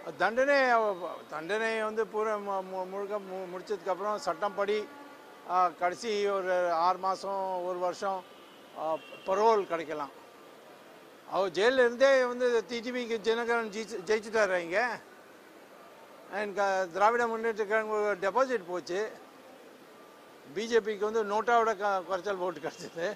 தண்டனை அவ- தண்டனை வந்து பூரா மு- மு- முழுக்க மு முடிச்சதுக்கப்புறம் சட்டம்படி ஆ, கடைசி ஒரு ஆறு மாதம் ஒரு வருஷம் பரோல் கிடைக்கலாம் அவர் ஜெயிலில் இருந்தே வந்து டிடிவிக்கு தினகரன் ஜெயிச்சு ஜெயிச்சுட்டாரு இங்கே and Dravida Munnetra Kazhagam deposit போச்சு பிஜேபிக்கு வந்து நோட்டாவோட க குறைச்சல் ஓட்டு கிடச்சிது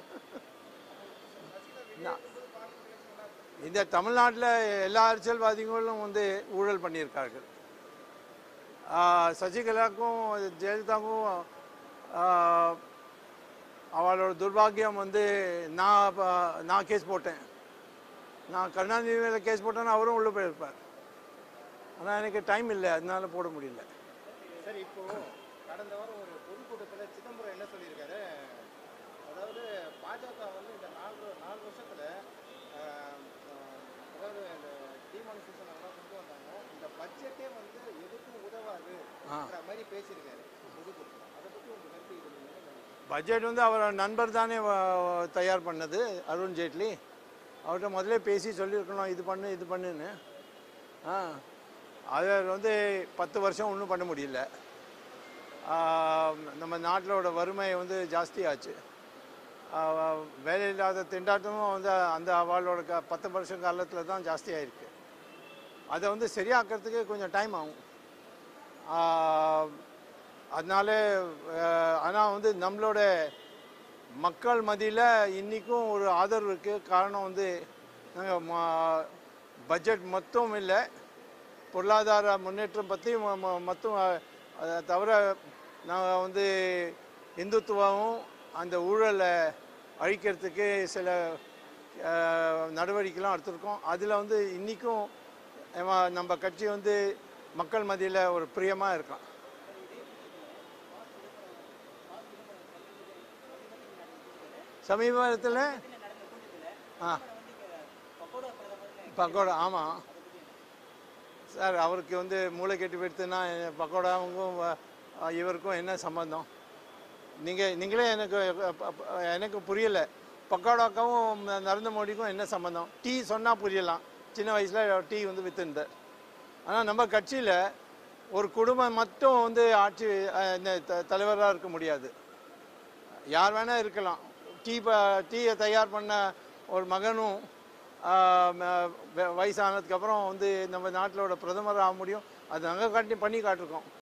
இந்த தமிழ்நாட்டில் எல்லா அரசியல்வாதிகளும் வந்து ஊழல் பண்ணியிருக்கார்கள் ஆஹ் சசிகலாவுக்கும் ஜெயலலிதாவுக்கும் ஆஹ் அவளோட துர்பாக்கியம் வந்து நான் ப- நான் கேஸ் போட்டேன் நான் கருணாநிதி மேலே கேஸ் போட்டேன்னா அவரும் உள்ளே போயிருப்பார் ஆனால் எனக்கு டைம் இல்லை அதனால போட முடியல சரி இப்போ கடந்த வாரம் ஒரு பொதுக்கூட்டத்தில் சிதம்பரம் என்ன சொல்லியிருக்காரு அதாவது பாஜக வந்து இந்த நாலு நாலு வருஷத்துல ஆஹ், ஆஹ், அதாவது இந்த டிமானிசேஷன் எல்லாம் கொண்டு வந்தாங்க இந்த பட்ஜெட்டே வந்து எதுக்கும் உதவாதுன்ற மாதிரி பேசியிருக்காரு பொதுக்கூட்டத்தில் அதை பற்றி உங்க கருத்து இது நீங்க என்ன நினைக்கிறீங்க? பட்ஜெட் வந்து அவர் நண்பர் தானே வ- தயார் பண்ணது அருண் ஜேட்லி அவர்கிட்ட முதல்ல பேசி சொல்லியிருக்கணும் இது பண்ணு இது பண்ணுன்னு ஆ அவர் வந்து பத்து வருஷம் ஒன்றும் பண்ண முடியல ஆ, நம்ம நாட்டிலோட வறுமை வந்து ஜாஸ்தியாச்சு ஆ, வேலை இல்லாத திண்டாட்டமும் வந்து அந்த அவளோட க பத்து வருஷம் காலத்தில் தான் ஜாஸ்தி ஆயிருக்கு அதை வந்து சரியாக்கிறதுக்கு கொஞ்சம் டைம் ஆகும் ஆ, அதனால ஆனால் வந்து நம்மளோட மக்கள் மத்தியில் இன்றைக்கும் ஒரு ஆதரவு இருக்குது காரணம் வந்து நாங்கள் பட்ஜெட் மொத்தம் இல்லை பொருளாதார முன்னேற்றம் பற்றி மொத்தம் அதை தவிர நாங்கள் வந்து இந்துத்துவமும் அந்த ஊழலை அழிக்கிறதுக்கு சில அஹ், நடவடிக்கைலாம் எடுத்திருக்கோம் அதில் வந்து இன்றைக்கும் நம்ம கட்சி வந்து மக்கள் மத்தியில் ஒரு பிரியமாக இருக்கான் சமீபத்தில் ஆ பக்கோடா ஆமாம் சார் அவருக்கு வந்து மூளை கெட்டு போயிடுத்துன்னா பக்கோடாவுக்கும் அஹ், இவருக்கும் என்ன சம்பந்தம் நீங்கள் நீங்களே எனக்கு அஹ், அஹ், எனக்கு புரியலை பக்கோடாக்காவும் நரேந்திர மோடிக்கும் என்ன சம்பந்தம் டீ சொன்னால் புரியலாம் சின்ன வயசில் டீ வந்து விற்றுந்தார் ஆனால் நம்ம கட்சியில் ஒரு குடும்பம் மட்டும் வந்து ஆட்சி அஹ், இந்த தலைவராக இருக்க முடியாது யார் வேணால் இருக்கலாம் டீ ப டீயை தயார் பண்ண ஒரு மகனும் ஆஹ், ம- வ- வயசானதுக்கப்புறம் வந்து நம்ம நாட்டிலோட பிரதமர் ஆக முடியும் அது நாங்கள் காட்டி பண்ணி காட்டிருக்கோம்